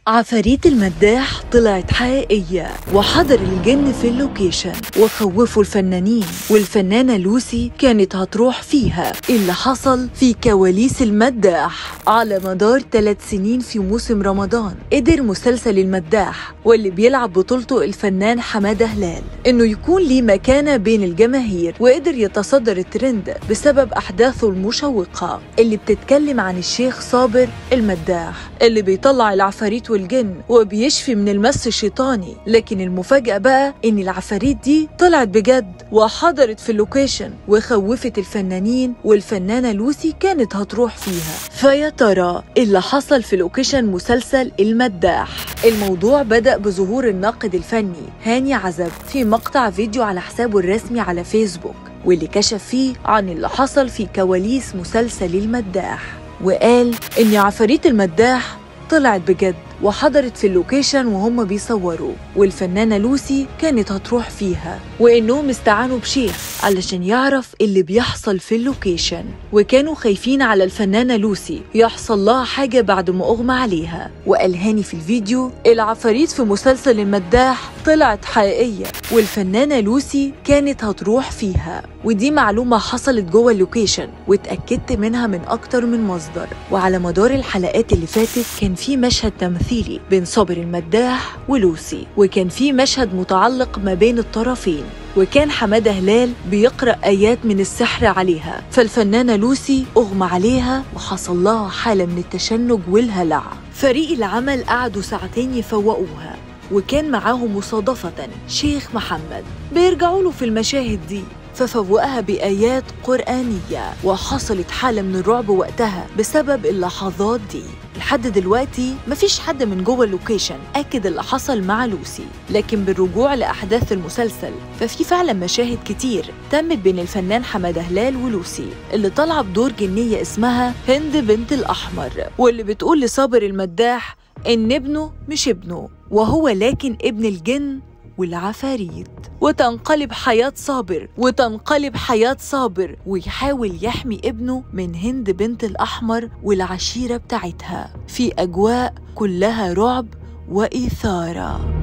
عفاريت المداح طلعت حقيقية وحضر الجن في اللوكيشن وخوفوا الفنانين والفنانة لوسي كانت هتروح فيها اللي حصل في كواليس المداح على مدار ثلاث سنين في موسم رمضان قدر مسلسل المداح واللي بيلعب بطولته الفنان حمادة هلال انه يكون ليه مكانة بين الجماهير وقدر يتصدر الترند بسبب احداثه المشوقة اللي بتتكلم عن الشيخ صابر المداح اللي بيطلع العفاريت والجن وبيشفي من المس الشيطاني لكن المفاجأة بقى إن العفاريت دي طلعت بجد وحضرت في اللوكيشن وخوفت الفنانين والفنانة لوسي كانت هتروح فيها فيا ترى إيه اللي حصل في لوكيشن مسلسل المداح الموضوع بدأ بظهور الناقد الفني هاني عزب في مقطع فيديو على حسابه الرسمي على فيسبوك واللي كشف فيه عن اللي حصل في كواليس مسلسل المداح وقال إن عفاريت المداح طلعت بجد وحضرت في اللوكيشن وهم بيصوروا والفنانة لوسي كانت هتروح فيها وإنهم استعانوا بشيخ علشان يعرف اللي بيحصل في اللوكيشن وكانوا خايفين على الفنانة لوسي يحصل لها حاجة بعد ما أغمى عليها وقال هاني في الفيديو العفاريت في مسلسل المداح طلعت حقيقية والفنانة لوسي كانت هتروح فيها ودي معلومة حصلت جوه اللوكيشن واتأكدت منها من أكتر من مصدر وعلى مدار الحلقات اللي فاتت كان في مشهد تمثيلي بين صابر المداح ولوسي وكان في مشهد متعلق ما بين الطرفين وكان حمادة هلال بيقرأ آيات من السحر عليها فالفنانة لوسي أغمى عليها وحصل لها حالة من التشنج والهلع فريق العمل قعدوا ساعتين يفوقوها وكان معاهم مصادفة شيخ محمد بيرجعوا له في المشاهد دي ففوقها بآيات قرآنية وحصلت حالة من الرعب وقتها بسبب اللحظات دي لحد دلوقتي مفيش حد من جوه اللوكيشن أكد اللي حصل مع لوسي لكن بالرجوع لأحداث المسلسل ففي فعلا مشاهد كتير تمت بين الفنان حمادة هلال ولوسي اللي طالعة بدور جنية اسمها هند بنت الأحمر واللي بتقول لصابر المداح إن ابنه مش ابنه وهو لكن ابن الجن والعفاريت وتنقلب حياة صابر وتنقلب حياة صابر ويحاول يحمي ابنه من هند بنت الأحمر والعشيرة بتاعتها في أجواء كلها رعب وإثارة